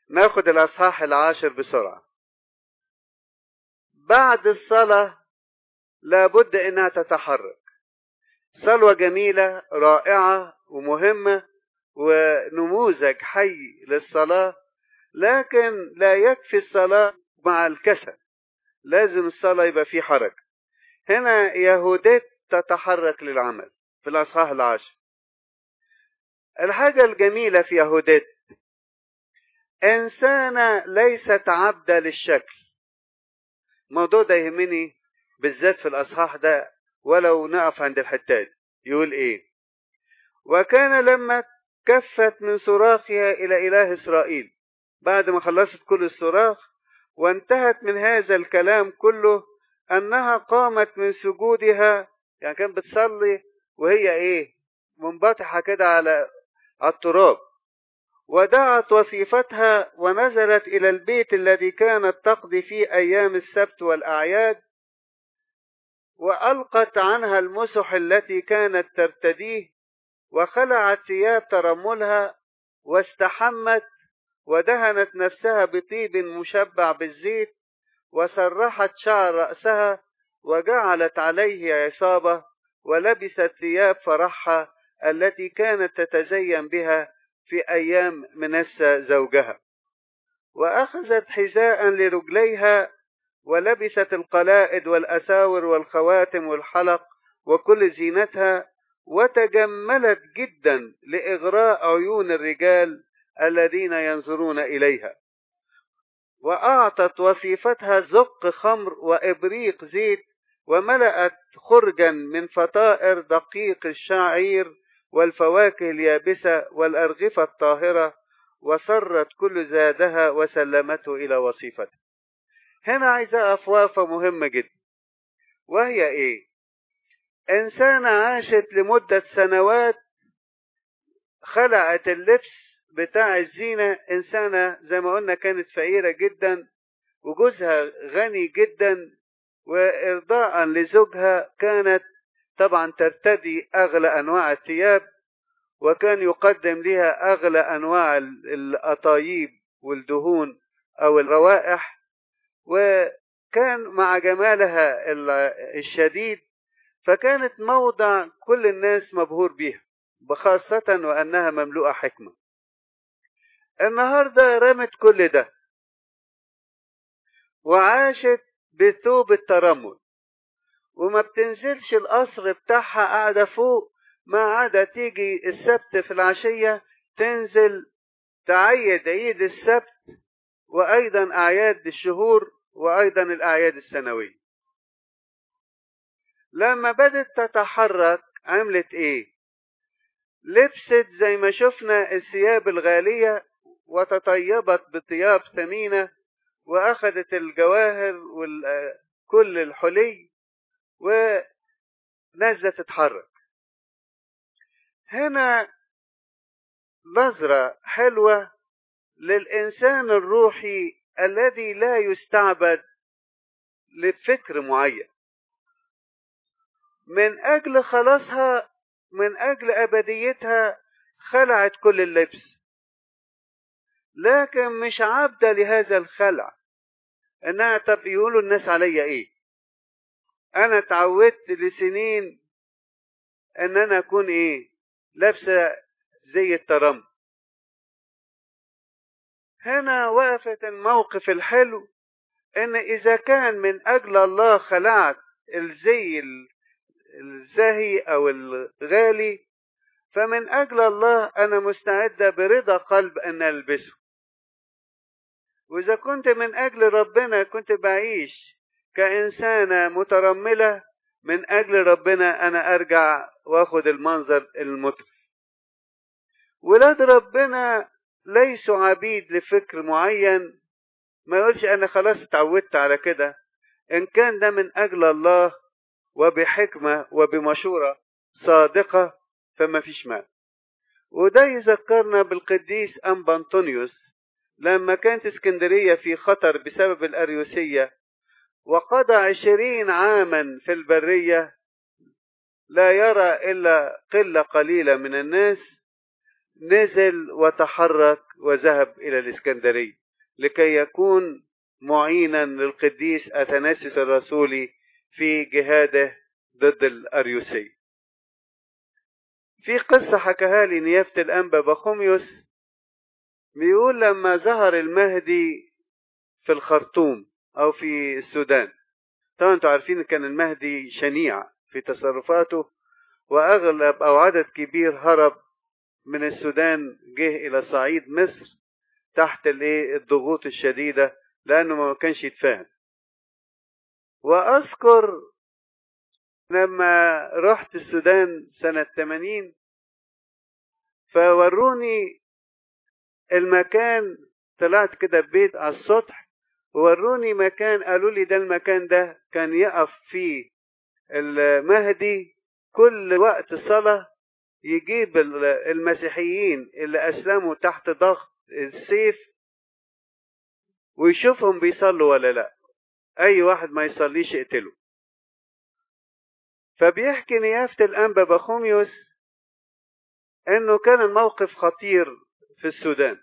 ناخد الأصحاح العاشر بسرعة بعد الصلاة لابد إنها تتحرك صلوة جميلة رائعة ومهمة ونموذج حي للصلاة لكن لا يكفي الصلاة مع الكسل لازم الصلاة يبقى فيه حركة هنا يهودات تتحرك للعمل في الأصحاح العاشر الحاجة الجميلة في يهودات إنسانة ليست عبدة للشكل الموضوع ده يهمني بالذات في الأصحاح ده ولو نقف عند الحتات يقول إيه وكان لما كفت من صراخها إلى إله إسرائيل بعد ما خلصت كل الصراخ وانتهت من هذا الكلام كله أنها قامت من سجودها يعني كانت بتصلي وهي إيه منبطحة كده على التراب ودعت وصيفتها ونزلت إلى البيت الذي كانت تقضي فيه أيام السبت والأعياد وألقت عنها المسح التي كانت ترتديه وخلعت ثياب ترملها واستحمت ودهنت نفسها بطيب مشبع بالزيت وسرحت شعر رأسها وجعلت عليه عصابة ولبست ثياب فرحها التي كانت تتزين بها في أيام منسى زوجها وأخذت حذاء لرجليها ولبست القلائد والأساور والخواتم والحلق وكل زينتها وتجملت جدا لإغراء عيون الرجال الذين ينظرون إليها وأعطت وصيفتها زق خمر وإبريق زيت وملأت خرجا من فطائر دقيق الشعير والفواكه اليابسة والأرغفة الطاهرة وسرت كل زادها وسلمته إلى وصيفته هنا عايزة أفوافة مهمة جدا وهي إيه إنسانة عاشت لمدة سنوات خلعت اللبس بتاع الزينة إنسانة زي ما قلنا كانت فقيرة جدا وجوزها غني جدا وإرضاء لزوجها كانت طبعا ترتدي أغلى أنواع الثياب وكان يقدم لها أغلى أنواع الأطايب والدهون أو الروائح وكان مع جمالها الشديد فكانت موضع كل الناس مبهور بها بخاصة وأنها مملوءة حكمة النهاردة رمت كل ده وعاشت بثوب الترمل وما بتنزلش القصر بتاعها قاعدة فوق ما عدا تيجي السبت في العشية تنزل تعيد عيد السبت وأيضا أعياد الشهور وأيضا الأعياد السنوية لما بدت تتحرك عملت إيه لبست زي ما شفنا الثياب الغالية وتطيبت بثياب ثمينة وأخذت الجواهر وكل الحلي ونزلت تتحرك هنا نظرة حلوة للإنسان الروحي الذي لا يستعبد لفكر معين من أجل خلاصها من أجل أبديتها خلعت كل اللبس لكن مش عابدة لهذا الخلع انها طب يقولوا الناس عليا ايه انا اتعودت لسنين ان انا اكون ايه لابسه زي الترم هنا وقفت الموقف الحلو ان اذا كان من اجل الله خلعت الزي الزاهي او الغالي فمن اجل الله انا مستعده برضا قلب ان البسه واذا كنت من اجل ربنا كنت بعيش كانسانه مترمله من اجل ربنا انا ارجع واخد المنظر المترف ولاد ربنا ليسوا عبيد لفكر معين ما يقولش انا خلاص اتعودت على كده ان كان ده من اجل الله وبحكمه وبمشوره صادقه فما فيش مال وده يذكرنا بالقديس أنبا أنطونيوس لما كانت اسكندرية في خطر بسبب الأريوسية وقضى عشرين عاما في البرية لا يرى إلا قلة قليلة من الناس نزل وتحرك وذهب إلى الإسكندرية لكي يكون معينا للقديس أثناسيس الرسولي في جهاده ضد الأريوسية في قصة حكاها لي نيافة الأنبا بخوميوس بيقول لما ظهر المهدي في الخرطوم أو في السودان طبعا انتوا عارفين كان المهدي شنيع في تصرفاته وأغلب أو عدد كبير هرب من السودان جه إلى صعيد مصر تحت الايه الضغوط الشديدة لأنه ما كانش يتفاهم وأذكر لما رحت السودان سنة 80 فوروني المكان طلعت كده ببيت على السطح ووروني مكان قالوا لي ده المكان ده كان يقف فيه المهدي كل وقت صلاة يجيب المسيحيين اللي أسلموا تحت ضغط السيف ويشوفهم بيصلوا ولا لا أي واحد ما يصليش يقتله فبيحكي نيافة الأنبا بخوميوس إنه كان الموقف خطير في السودان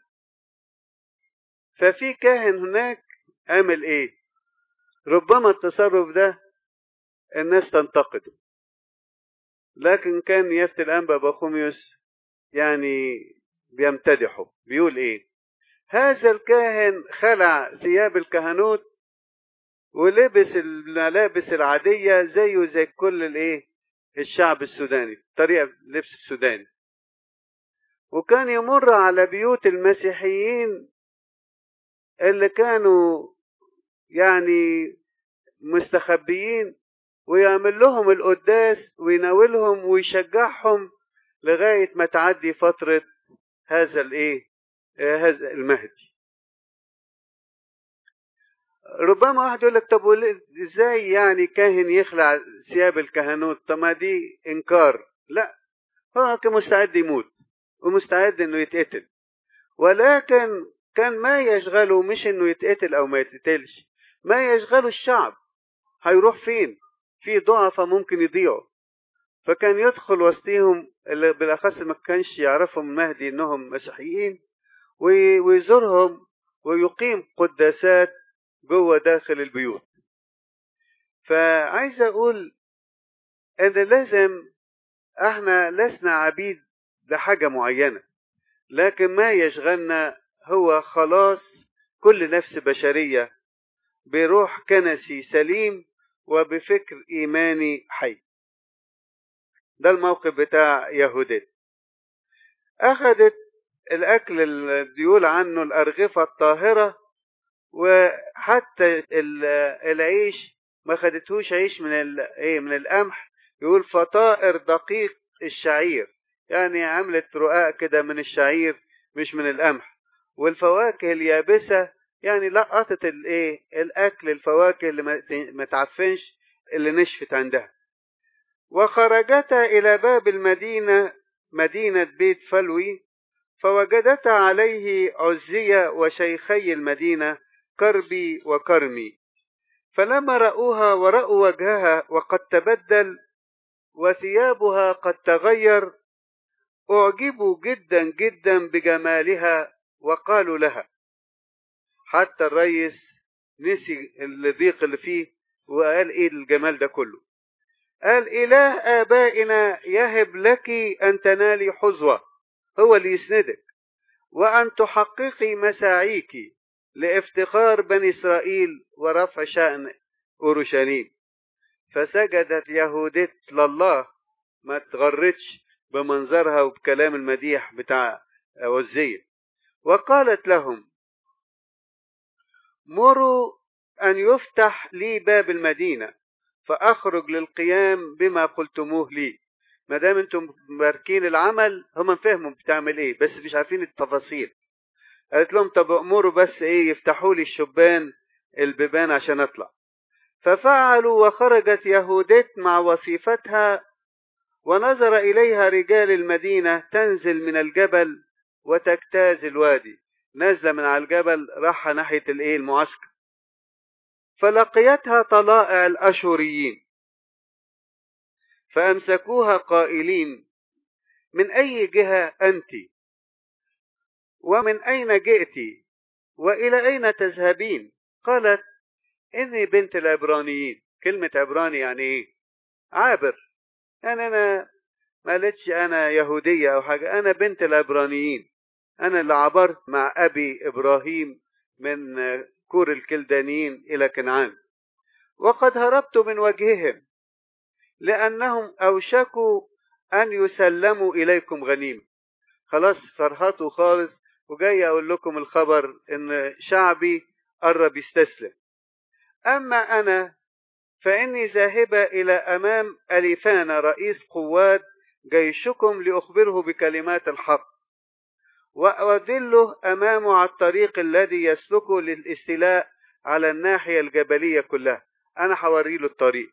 ففي كاهن هناك عمل إيه ربما التصرف ده الناس تنتقده لكن كان نيافة الأنبا بخوميوس يعني بيمتدحه بيقول إيه هذا الكاهن خلع ثياب الكهنوت ولبس الملابس العادية زيه زي كل الايه الشعب السوداني طريقة لبس السوداني وكان يمر على بيوت المسيحيين اللي كانوا يعني مستخبيين ويعمل لهم القداس ويناولهم ويشجعهم لغاية ما تعدي فترة هذا الايه هذا المهدي ربما واحد يقول لك طب ازاي يعني كاهن يخلع ثياب الكهنوت طب ما دي انكار لا هو كان مستعد يموت ومستعد انه يتقتل ولكن كان ما يشغله مش انه يتقتل او ما يتقتلش ما يشغله الشعب هيروح فين في ضعفة ممكن يضيعوا فكان يدخل وسطيهم اللي بالاخص ما كانش يعرفهم المهدي انهم مسيحيين ويزورهم ويقيم قداسات جوه داخل البيوت فعايز اقول ان لازم احنا لسنا عبيد لحاجة معينة لكن ما يشغلنا هو خلاص كل نفس بشرية بروح كنسي سليم وبفكر إيماني حي ده الموقف بتاع يهودت أخذت الأكل اللي بيقول عنه الأرغفة الطاهرة وحتى العيش ما خدتهوش عيش من ايه من القمح يقول فطائر دقيق الشعير يعني عملت رقاق كده من الشعير مش من القمح والفواكه اليابسة يعني لقطت الايه الاكل الفواكه اللي ما تعفنش اللي نشفت عندها وخرجتا الى باب المدينة مدينة بيت فلوي فوجدتا عليه عزية وشيخي المدينة كربي وكرمي فلما رأوها ورأوا وجهها وقد تبدل وثيابها قد تغير أعجبوا جدا جدا بجمالها وقالوا لها حتى الريس نسي الضيق اللي فيه وقال ايه الجمال ده كله قال إله آبائنا يهب لك أن تنالي حظوة هو اللي يسندك وأن تحققي مساعيك لافتخار بني إسرائيل ورفع شأن أورشليم فسجدت يهودت لله ما تغرتش بمنظرها وبكلام المديح بتاع وزية وقالت لهم مروا أن يفتح لي باب المدينة فأخرج للقيام بما قلتموه لي ما دام انتم مباركين العمل هم فهموا بتعمل ايه بس مش عارفين التفاصيل قالت لهم طب امروا بس ايه يفتحوا لي الشبان البيبان عشان اطلع ففعلوا وخرجت يهودت مع وصيفتها ونظر اليها رجال المدينه تنزل من الجبل وتجتاز الوادي نازله من على الجبل راحه ناحيه الايه المعسكر فلقيتها طلائع الاشوريين فامسكوها قائلين من اي جهه انت ومن أين جئت وإلى أين تذهبين قالت إني بنت العبرانيين كلمة عبراني يعني إيه عابر يعني أنا ما قالتش أنا يهودية أو حاجة أنا بنت العبرانيين أنا اللي عبرت مع أبي إبراهيم من كور الكلدانيين إلى كنعان وقد هربت من وجههم لأنهم أوشكوا أن يسلموا إليكم غنيمة خلاص فرحتوا خالص وجاي أقول لكم الخبر إن شعبي قرب يستسلم أما أنا فإني ذاهبة إلى أمام أليفان رئيس قوات جيشكم لأخبره بكلمات الحق وأدله أمامه على الطريق الذي يسلكه للاستيلاء على الناحية الجبلية كلها أنا حوري له الطريق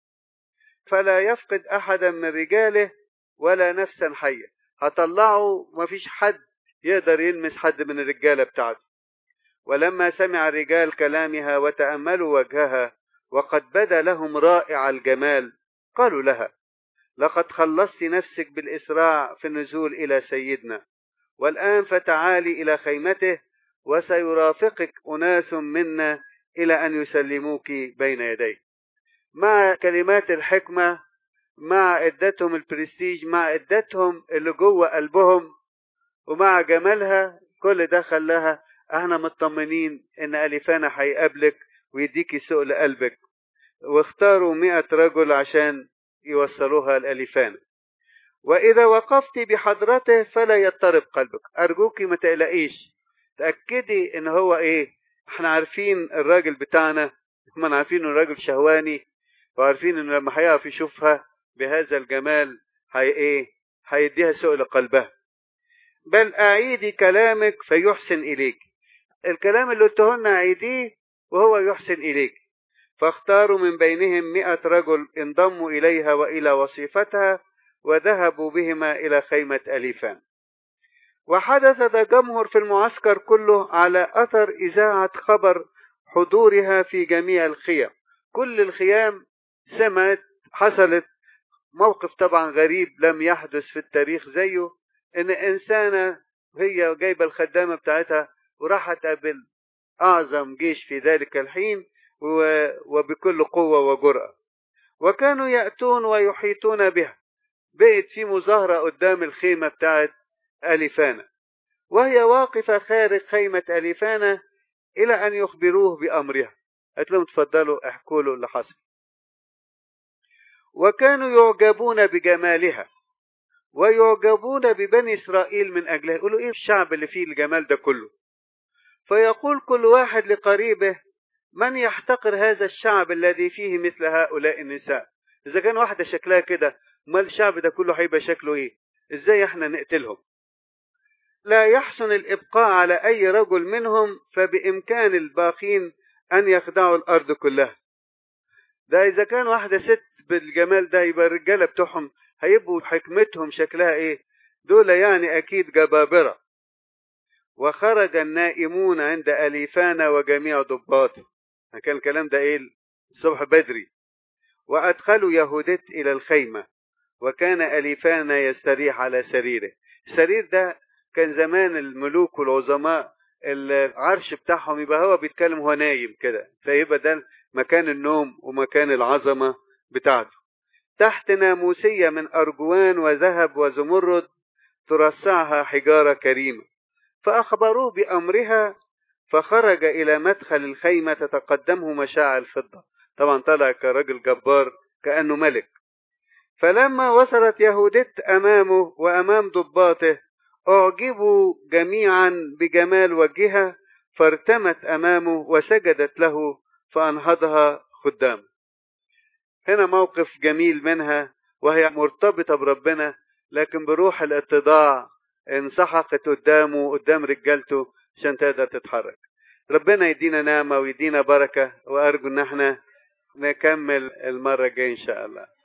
فلا يفقد أحدا من رجاله ولا نفسا حية هطلعه مفيش حد يقدر يلمس حد من الرجالة بتاعته ولما سمع الرجال كلامها وتأملوا وجهها وقد بدا لهم رائع الجمال قالوا لها لقد خلصت نفسك بالإسراع في النزول إلى سيدنا والآن فتعالي إلى خيمته وسيرافقك أناس منا إلى أن يسلموك بين يديه مع كلمات الحكمة مع ادتهم البرستيج مع ادتهم اللي جوه قلبهم ومع جمالها كل ده خلاها احنا مطمنين ان اليفانا هيقابلك ويديكي سوق لقلبك واختاروا مئة رجل عشان يوصلوها لأليفانا وإذا وقفت بحضرته فلا يضطرب قلبك أرجوكي ما تقلقيش تأكدي إن هو إيه إحنا عارفين الراجل بتاعنا هم عارفين إنه راجل شهواني وعارفين إنه لما هيقف يشوفها بهذا الجمال هي إيه هيديها سوق لقلبها بل أعيدي كلامك فيحسن إليك الكلام اللي قلته لنا أعيديه وهو يحسن إليك فاختاروا من بينهم مئة رجل انضموا إليها وإلى وصيفتها وذهبوا بهما إلى خيمة أليفان وحدث تجمهر في المعسكر كله على أثر إذاعة خبر حضورها في جميع الخيام كل الخيام سمعت حصلت موقف طبعا غريب لم يحدث في التاريخ زيه ان انسانة هي جايبة الخدامة بتاعتها وراحت تقابل اعظم جيش في ذلك الحين وبكل قوة وجرأة وكانوا يأتون ويحيطون بها بقت في مظاهرة قدام الخيمة بتاعت أليفانا وهي واقفة خارج خيمة أليفانا إلى أن يخبروه بأمرها قالت لهم تفضلوا احكوا له اللي حصل وكانوا يعجبون بجمالها ويعجبون ببني إسرائيل من أجلها يقولوا إيه الشعب اللي فيه الجمال ده كله فيقول كل واحد لقريبه من يحتقر هذا الشعب الذي فيه مثل هؤلاء النساء إذا كان واحدة شكلها كده ما الشعب ده كله هيبقى شكله إيه إزاي إحنا نقتلهم لا يحسن الإبقاء على أي رجل منهم فبإمكان الباقين أن يخدعوا الأرض كلها ده إذا كان واحدة ست بالجمال ده يبقى الرجالة بتوعهم هيبقوا حكمتهم شكلها إيه دول يعني أكيد جبابرة وخرج النائمون عند أليفانا وجميع ضباطه كان الكلام ده إيه الصبح بدري وأدخلوا يهودت إلى الخيمة وكان أليفانا يستريح على سريره السرير ده كان زمان الملوك والعظماء العرش بتاعهم يبقى هو بيتكلم هو نايم كده فيبقى ده مكان النوم ومكان العظمة بتاعته تحت ناموسية من أرجوان وذهب وزمرد ترصعها حجارة كريمة فأخبروه بأمرها فخرج إلى مدخل الخيمة تتقدمه مشاع الفضة طبعا طلع كرجل جبار كأنه ملك فلما وصلت يهودت أمامه وأمام ضباطه أعجبوا جميعا بجمال وجهها فارتمت أمامه وسجدت له فأنهضها خدامه هنا موقف جميل منها وهي مرتبطة بربنا لكن بروح الاتضاع انسحقت قدامه قدام رجالته عشان تقدر تتحرك ربنا يدينا نعمة ويدينا بركة وأرجو إن احنا نكمل المرة الجاية إن شاء الله